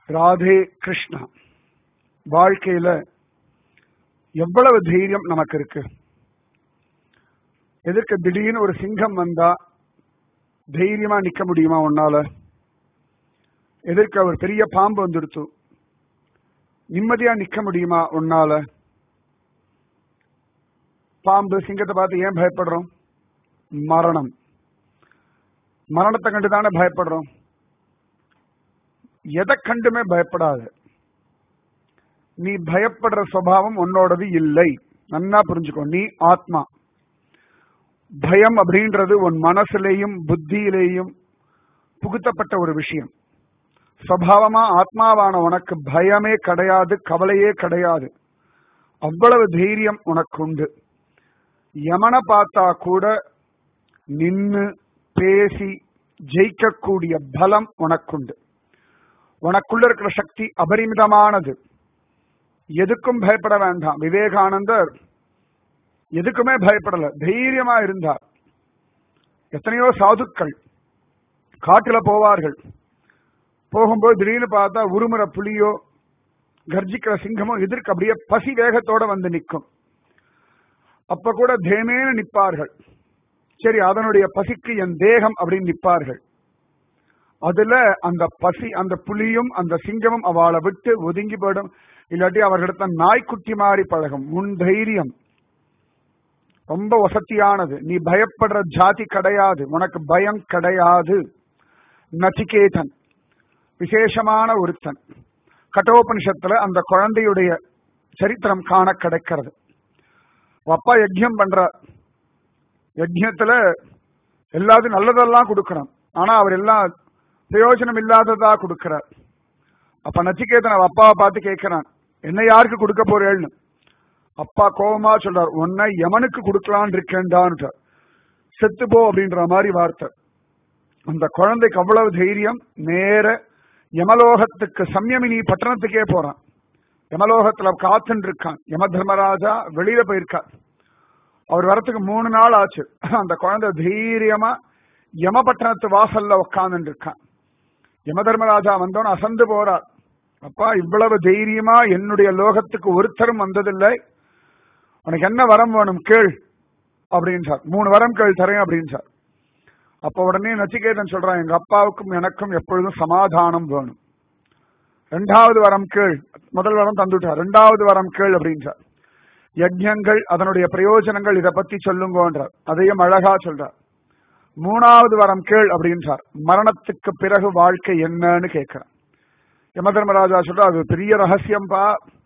ராதே கிருஷ்ணா வாழ்க்கையில எவ்வளவு தைரியம் நமக்கு இருக்கு எதிர்க்க திடீர்னு ஒரு சிங்கம் வந்தா தைரியமா நிக்க முடியுமா உன்னால எதிர்க்க ஒரு பெரிய பாம்பு வந்துடுத்து நிம்மதியா நிக்க முடியுமா உன்னால பாம்பு சிங்கத்தை பார்த்து ஏன் பயப்படுறோம் மரணம் மரணத்தை கண்டு தானே பயப்படுறோம் எதை கண்டுமே பயப்படாது நீ பயப்படுற சுவாவம் உன்னோடது இல்லை நன்னா புரிஞ்சுக்கோ நீ ஆத்மா பயம் அப்படின்றது உன் மனசுலேயும் புத்தியிலேயும் புகுத்தப்பட்ட ஒரு விஷயம் சுவாவமா ஆத்மாவான உனக்கு பயமே கிடையாது கவலையே கிடையாது அவ்வளவு தைரியம் உனக்கு உண்டு யமனை பார்த்தா கூட நின்னு பேசி ஜெயிக்கக்கூடிய பலம் உனக்குண்டு உனக்குள்ள இருக்கிற சக்தி அபரிமிதமானது எதுக்கும் பயப்பட வேண்டாம் விவேகானந்தர் எதுக்குமே பயப்படல தைரியமா இருந்தார் எத்தனையோ சாதுக்கள் காட்டுல போவார்கள் போகும்போது திடீர்னு பார்த்தா உருமுற புலியோ கர்ஜிக்கிற சிங்கமோ எதிர்க்கு அப்படியே பசி வேகத்தோட வந்து நிற்கும் அப்ப கூட தேமேன்னு நிற்பார்கள் சரி அதனுடைய பசிக்கு என் தேகம் அப்படின்னு நிற்பார்கள் அதுல அந்த பசி அந்த புலியும் அந்த சிங்கமும் அவளை விட்டு ஒதுங்கி போயிடும் இல்லாட்டி அவர்களிடத்த நாய்க்குட்டி மாறி பழகும் முன் தைரியம் ரொம்ப வசதியானது நீ பயப்படுற ஜாதி கிடையாது உனக்கு பயம் கிடையாது நச்சிகேதன் விசேஷமான ஒருத்தன் கட்டோபனிஷத்துல அந்த குழந்தையுடைய சரித்திரம் காண கிடைக்கிறது அப்பா யஜ்யம் பண்ற யஜ்யத்துல எல்லாத்தையும் நல்லதெல்லாம் கொடுக்கணும் ஆனா அவர் எல்லாம் பிரயோஜனம் இல்லாததா கொடுக்கிறார் அப்ப நச்சிகேதன் அவ அப்பாவை பார்த்து கேட்கிறான் என்ன யாருக்கு கொடுக்க போறேன்னு அப்பா கோபமா சொல்றார் உன்னை யமனுக்கு கொடுக்கலான் இருக்கேன்டான்ட்டார் செத்து போ அப்படின்ற மாதிரி வார்த்தை அந்த குழந்தைக்கு அவ்வளவு தைரியம் நேர யமலோகத்துக்கு சம்யமினி பட்டணத்துக்கே போறான் யமலோகத்துல காத்துன்னு இருக்கான் யம தர்மராஜா வெளியில போயிருக்கார் அவர் வரத்துக்கு மூணு நாள் ஆச்சு அந்த குழந்தை தைரியமா யமபட்டணத்து வாசல்ல உட்கார்ந்து இருக்கான் யம தர்மராஜா வந்தோன்னு அசந்து போறார் அப்பா இவ்வளவு தைரியமா என்னுடைய லோகத்துக்கு ஒருத்தரும் வந்ததில்லை உனக்கு என்ன வரம் வேணும் கேள் அப்படின்றார் மூணு வரம் கேள் தரேன் அப்படின்றார் அப்ப உடனே நச்சிகேதன் சொல்றான் எங்க அப்பாவுக்கும் எனக்கும் எப்பொழுதும் சமாதானம் வேணும் ரெண்டாவது வரம் கேள் முதல் வரம் தந்துட்டார் ரெண்டாவது வரம் கேள் அப்படின்றார் யஜ்யங்கள் அதனுடைய பிரயோஜனங்கள் இதை பத்தி சொல்லுங்கன்றார் அதையும் அழகா சொல்றார் மூணாவது வரம் கேள் அப்படின்றார் மரணத்துக்கு பிறகு வாழ்க்கை என்னன்னு கேட்கிறான் யம தர்மராஜா சொல்ற அது பெரிய ரகசியம்பா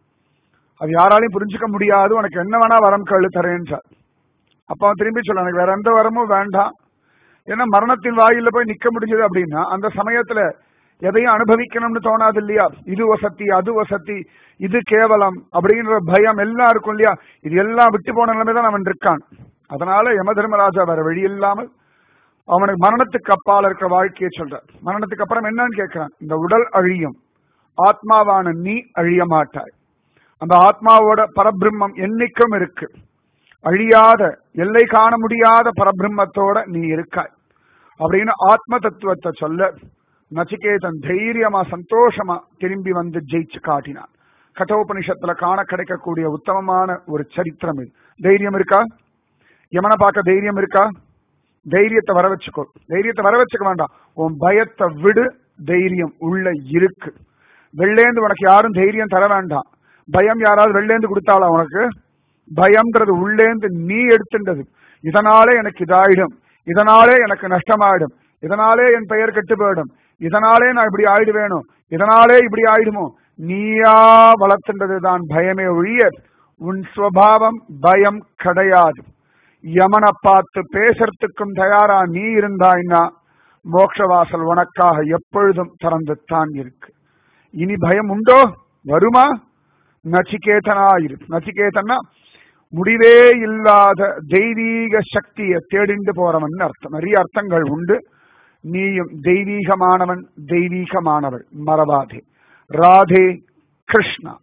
அது யாராலையும் புரிஞ்சுக்க முடியாது உனக்கு என்ன வேணா வரம் கேளு தரேன்றார் அப்ப அவன் திரும்பி சொல்ல எனக்கு வேற எந்த வரமும் வேண்டாம் ஏன்னா மரணத்தின் வாயில போய் நிக்க முடிஞ்சது அப்படின்னா அந்த சமயத்துல எதையும் அனுபவிக்கணும்னு தோணாது இல்லையா இது வசதி அது வசதி இது கேவலம் அப்படின்ற பயம் எல்லாம் இருக்கும் இல்லையா இது எல்லாம் விட்டு போன நிலைமை தான் அவன் இருக்கான் அதனால யம தர்மராஜா வேற வழி இல்லாமல் அவனுக்கு மரணத்துக்கு அப்பால் இருக்கிற வாழ்க்கையை சொல்றார் மரணத்துக்கு அப்புறம் என்னன்னு கேட்கிறான் இந்த உடல் அழியும் ஆத்மாவான நீ அழிய மாட்டாய் அந்த ஆத்மாவோட பரபிரம்மம் என்னைக்கும் இருக்கு அழியாத எல்லை காண முடியாத பரபிரம்மத்தோட நீ இருக்காய் அப்படின்னு ஆத்ம தத்துவத்தை சொல்ல நச்சிகேதன் தைரியமா சந்தோஷமா திரும்பி வந்து ஜெயிச்சு காட்டினான் கட்டோபனிஷத்துல காண கிடைக்கக்கூடிய உத்தமமான ஒரு சரித்திரம் இது தைரியம் இருக்கா யமனை பார்க்க தைரியம் இருக்கா தைரியத்தை வர வச்சுக்கோ தைரியத்தை வர வச்சுக்க வேண்டாம் உன் பயத்தை விடு தைரியம் உள்ள இருக்கு வெள்ளேந்து உனக்கு யாரும் தைரியம் தர வேண்டாம் பயம் யாராவது வெள்ளேந்து கொடுத்தாளா உனக்கு பயம்ன்றது உள்ளேந்து நீ எடுத்துட்டது இதனாலே எனக்கு இதாயிடும் இதனாலே எனக்கு நஷ்டமாயிடும் இதனாலே என் பெயர் கெட்டு போயிடும் இதனாலே நான் இப்படி ஆயிடுவேணும் இதனாலே இப்படி ஆயிடுமோ நீயா வளர்த்துன்றது தான் பயமே ஒழிய உன் சுவாவம் பயம் கிடையாது யமனை பார்த்து பேசுறதுக்கும் தயாரா நீ இருந்தாய்னா மோட்சவாசல் உனக்காக எப்பொழுதும் திறந்து தான் இருக்கு இனி பயம் உண்டோ வருமா நச்சிகேதனா இரு நச்சிகேதன்னா முடிவே இல்லாத தெய்வீக சக்தியை தேடிண்டு போறவன் அர்த்தம் நிறைய அர்த்தங்கள் உண்டு நீயும் தெய்வீகமானவன் தெய்வீகமானவள் மறவாதே ராதே கிருஷ்ணா